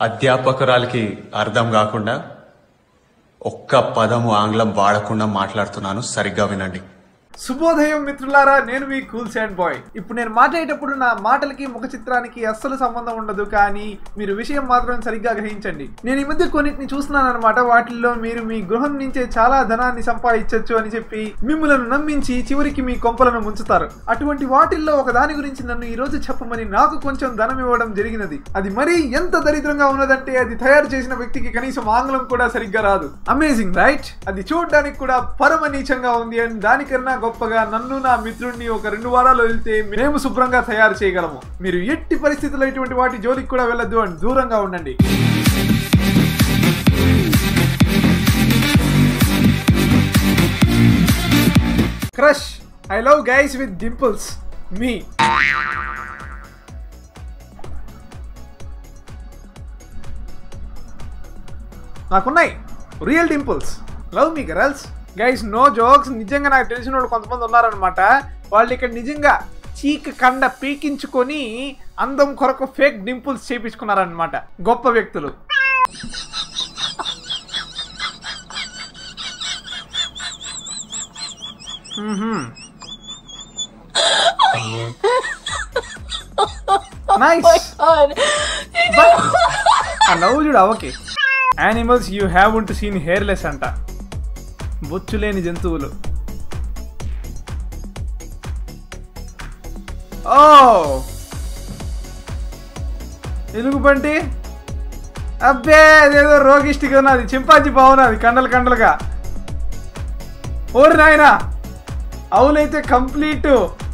అధ్యాపకురాలకి అర్థం కాకుండా ఒక్క పదము ఆంగ్లం వాడకుండా మాట్లాడుతున్నాను సరిగ్గా వినండి శుభోదయం మిత్రులారా నేను మీ కూల్ శాండ్ బాయ్ ఇప్పుడు నేను మాట్లాడేటప్పుడు నా మాటలకి ముఖ చిత్రానికి అస్సలు సంబంధం ఉండదు కానీ మీరు విషయం మాత్రం సరిగ్గా గ్రహించండి నేను ఈ మధ్య కొన్నిటిని చూస్తున్నాను అనమాట వాటిల్లో మీరు మీ గృహం నుంచే చాలా ధనాన్ని సంపాదించవచ్చు అని చెప్పి మిమ్మల్ని నమ్మించి చివరికి మీ కొంపలను ముంచుతారు అటువంటి వాటిల్లో ఒక దాని గురించి నన్ను ఈ రోజు చెప్పమని నాకు కొంచెం ధనం ఇవ్వడం జరిగినది అది మరీ ఎంత దరిద్రంగా ఉన్నదంటే అది తయారు చేసిన వ్యక్తికి కనీసం ఆంగ్లం కూడా సరిగ్గా రాదు అమేజింగ్ రైట్ అది చూడడానికి కూడా పరమ నీచంగా ఉంది అని దానికన్నా గొప్పగా నన్ను నా మిత్రుడిని ఒక రెండు వారాలు వెళ్తే మేము శుభ్రంగా తయారు చేయగలము మీరు ఎట్టి పరిస్థితుల్లో ఇటువంటి వాటి జోలికి కూడా వెళ్ళొద్దు అని దూరంగా ఉండండి crush I love guys with dimples మీ నాకున్నాయి real dimples love me girls guys no jokes నిజంగా నాకు తెలిసిన వాళ్ళు కొంతమంది ఉన్నారనమాట వాళ్ళు ఇక్కడ నిజంగా చీక కండ పీకించుకొని అందం కొరకు ఫేక్ డింపుల్స్ చేపించుకున్నారనమాట గొప్ప వ్యక్తులు నైస్ ఆ నవ్వు చూడు అవకి animals you haven't seen hairless అంట బొచ్చు లేని జంతువులు ఓ ఎలుగుబంటి అబ్బే అదేదో రోగిష్టిగా ఉన్నది చింపాజీ బాగున్నది కండలు కండలుగా ఓరి నాయనా అవునైతే కంప్లీట్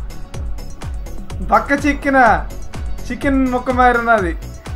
బక్క చిక్కిన చికెన్ ముక్క మారినది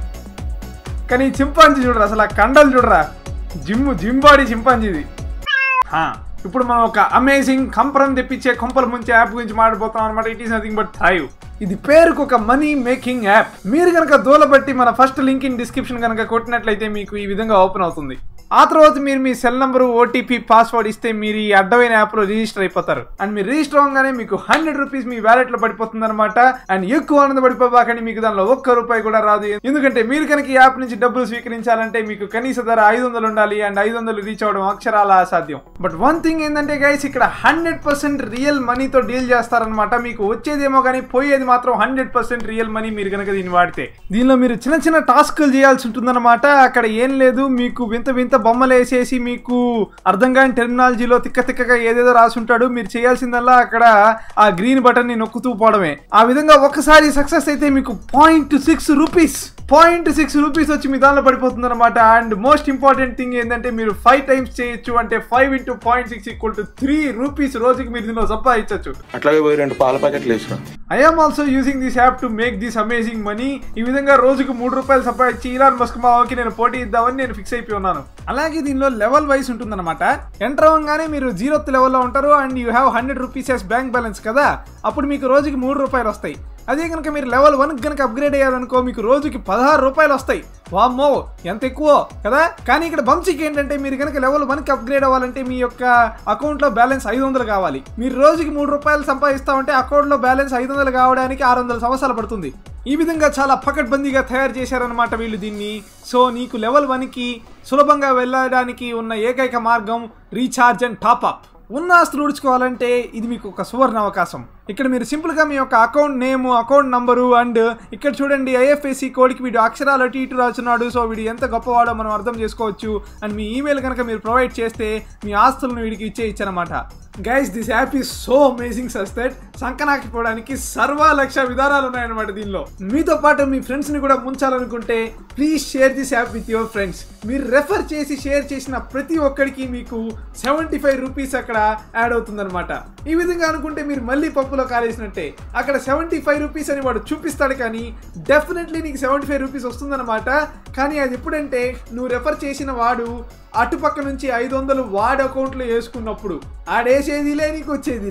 కానీ ఈ చింపాంజీ చూడరా అసలు ఆ కండలు చూడరా జిమ్ జిమ్ బాడీ చింపాంజీది హా, ఇప్పుడు మనం ఒక అమేజింగ్ కంపరం తెప్పించే కొంపల ముంచే యాప్ గురించి మాట్లాడుతున్నాం అనమాట ఇట్ ఈస్ నథింగ్ బట్ థైవ్ ఇది పేరుకు ఒక మనీ మేకింగ్ యాప్ మీరు కనుక దూలబట్టి మన ఫస్ట్ లింక్ ఇన్ డిస్క్రిప్షన్ కనుక కొట్టినట్లయితే మీకు ఈ విధంగా ఓపెన్ అవుతుంది ఆ తర్వాత మీరు మీ సెల్ నంబర్ ఓటీపీ పాస్వర్డ్ ఇస్తే మీరు ఈ అడ్డమైన యాప్ లో రిజిస్టర్ అయిపోతారు అండ్ మీరు రిజిస్టర్ అవ్వగానే మీకు హండ్రెడ్ రూపీస్ మీ వ్యాలెట్ లో పడిపోతుంది అనమాట అండ్ ఎక్కువ ఆనంద పడిపోబాకండి మీకు దానిలో ఒక్క రూపాయి కూడా రాదు ఎందుకంటే మీరు కనుక ఈ యాప్ నుంచి డబ్బులు స్వీకరించాలంటే మీకు కనీస ధర ఐదు వందలు ఉండాలి అండ్ ఐదు వందలు రీచ్ అవ్వడం అక్షరాల అసాధ్యం బట్ వన్ థింగ్ ఏంటంటే గైస్ ఇక్కడ హండ్రెడ్ పర్సెంట్ రియల్ మనీతో డీల్ చేస్తారనమాట మీకు వచ్చేదేమో కానీ పోయేది మాత్రం హండ్రెడ్ పర్సెంట్ రియల్ మనీ మీరు కనుక దీన్ని వాడితే దీనిలో మీరు చిన్న చిన్న టాస్క్లు చేయాల్సి ఉంటుందన్నమాట అక్కడ ఏం లేదు మీకు వింత వింత బొమ్మలు వేసేసి మీకు అర్థం కాని టెర్మినాలజీలో తిక్క తిక్కగా ఏదేదో రాసి ఉంటాడు మీరు చేయాల్సిందల్లా అక్కడ ఆ గ్రీన్ బటన్ ని నొక్కుతూ పోవడమే ఆ విధంగా ఒక్కసారి సక్సెస్ అయితే మీకు point six rupees point six rupees వచ్చి మీ దానిలో పడిపోతుంది అనమాట అండ్ మోస్ట్ ఇంపార్టెంట్ థింగ్ ఏంటంటే మీరు ఫైవ్ టైమ్స్ చేయొచ్చు అంటే five into point six equal to three rupees రోజుకి మీరు దీనిలో సంపాదించవచ్చు అట్లాగే పోయి రెండు పాల ప్యాకెట్లు వేసుకురా I'm also using this app to make this amazing money ఈ విధంగా రోజుకు మూడు రూపాయలు సంపాదించి ఇలాన్ మస్క్ మావకి నేను పోటీ ఇద్దామని నేను ఫిక్స్ అయిపోయి ఉన్నాను అలాగే దీనిలో లెవెల్ వైస్ ఉంటుందన్నమాట ఎంటర్ అవ్వగానే మీరు జీరోత్ లెవెల్లో ఉంటారు and you have hundred rupees as bank balance కదా అప్పుడు మీకు రోజుకి మూడు రూపాయలు వస్తాయి అదే కనుక మీరు లెవెల్ వన్ కనుక అప్గ్రేడ్ అయ్యారనుకో మీకు రోజుకి పదహారు రూపాయలు వస్తాయి వామ్మో ఎంత ఎక్కువ కదా కానీ ఇక్కడ బంచికి ఏంటంటే మీరు కనుక లెవెల్ వన్కి అప్గ్రేడ్ అవ్వాలంటే మీ యొక్క అకౌంట్లో బ్యాలెన్స్ ఐదు వందలు కావాలి మీరు రోజుకి మూడు రూపాయలు సంపాదిస్తామంటే అకౌంట్లో బ్యాలెన్స్ ఐదు వందలు కావడానికి ఆరు వందల సంవత్సరాలు పడుతుంది ఈ విధంగా చాలా పకడ్బందీగా తయారు చేశారనమాట వీళ్ళు దీన్ని సో నీకు లెవెల్ వన్కి సులభంగా వెళ్ళడానికి ఉన్న ఏకైక మార్గం రీఛార్జ్ అండ్ టాప్అప్ ఉన్న ఆస్తులు ఊడ్చుకోవాలంటే ఇది మీకు ఒక సువర్ణ అవకాశం ఇక్కడ మీరు సింపుల్గా మీ యొక్క account name account number and ఇక్కడ చూడండి ఐఎఫ్ఎస్సి కోడ్కి వీడు అక్షరాలు అటు ఇటు రాస్తున్నాడు సో వీడు ఎంత గొప్పవాడో మనం అర్థం చేసుకోవచ్చు అండ్ మీ ఈమెయిల్ కనుక మీరు ప్రొవైడ్ చేస్తే మీ ఆస్తులను వీడికి ఇచ్చే ఇచ్చారన్నమాట guys this app is so amazing such that సంకనాకిపోవడానికి సర్వ లక్ష విధానాలు ఉన్నాయన్నమాట దీనిలో మీతో పాటు మీ ఫ్రెండ్స్ ని కూడా ముంచాలనుకుంటే please share this app with your friends మీరు రెఫర్ చేసి షేర్ చేసిన ప్రతి ఒక్కరికి మీకు సెవెంటీ ఫైవ్ రూపీస్ అక్కడ యాడ్ అవుతుందన్నమాట ఈ విధంగా అనుకుంటే మీరు మళ్ళీ పప్పులో కాలేసినట్టే అక్కడ సెవెంటీ ఫైవ్ రూపీస్ అని వాడు చూపిస్తాడు కానీ డెఫినెట్లీ నీకు సెవెంటీ ఫైవ్ రూపీస్ వస్తుందన్నమాట కానీ అది ఎప్పుడంటే నువ్వు రెఫర్ చేసిన వాడు అటుపక్క నుంచి ఐదు వందలు వాడి అకౌంట్లో వేసుకున్నప్పుడు ఆడేసేదిలే నీకు వచ్చేదిలే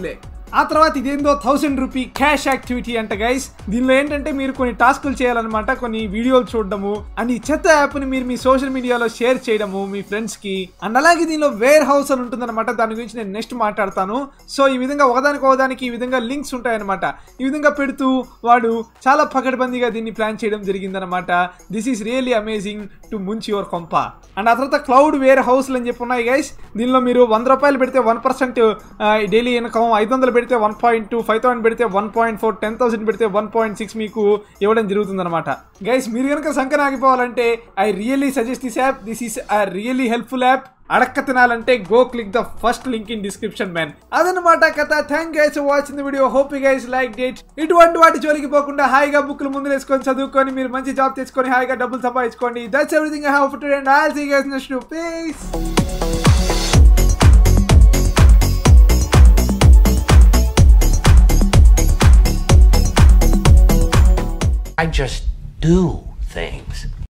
ఆ తర్వాత ఇదేందో థౌసండ్ రూపీ క్యాష్ యాక్టివిటీ అంట గైస్ దీనిలో ఏంటంటే మీరు కొన్ని టాస్కులు చేయాలన్నమాట కొన్ని వీడియోలు చూడడము అండ్ ఈ చెత్త యాప్ ని మీరు మీ సోషల్ మీడియాలో షేర్ చేయడము మీ ఫ్రెండ్స్ కి అండ్ అలాగే దీనిలో వేర్ హౌస్ అని ఉంటుందన్నమాట దాని గురించి నేను నెక్స్ట్ మాట్లాడతాను సో ఈ విధంగా ఒకదానికి ఒకదానికి ఈ విధంగా లింక్స్ ఉంటాయన్నమాట ఈ విధంగా పెడుతూ వాడు చాలా పకడ్బందీగా దీన్ని ప్లాన్ చేయడం జరిగిందనమాట this is really amazing to ముంచి యువర్ కొంప అండ్ ఆ తర్వాత క్లౌడ్ వేర్ హౌస్లు అని చెప్పి ఉన్నాయి గైస్ దీనిలో మీరు వంద రూపాయలు పెడితే వన్ పర్సెంట్ డైలీ ఇన్కమ్ ఐదు వందలు పెడితే one point two five thousand పెడితే one point four ten thousand పెడితే వన్ పాయింట్ సిక్స్ మీకు ఇవ్వడం జరుగుతుంది అనమాట గైస్ మీరు కనుక సంఖ్య ఆగిపోవాలంటే I really suggest this app this is a really helpful app అడక్క తినాలంటే go click the first link in description man అదనమాట కథ thank guys watching the video hope guys like that ఇటువంటి వాటి జోలికి పోకుండా హాయిగా బుక్లు ముందు వేసుకొని చదువుకొని మీరు మంచి జాబ్ తెచ్చుకొని హాయిగా డబ్బులు సంపాదించుకోండి that's everything I have for today and I'll see guys next peace I just do things.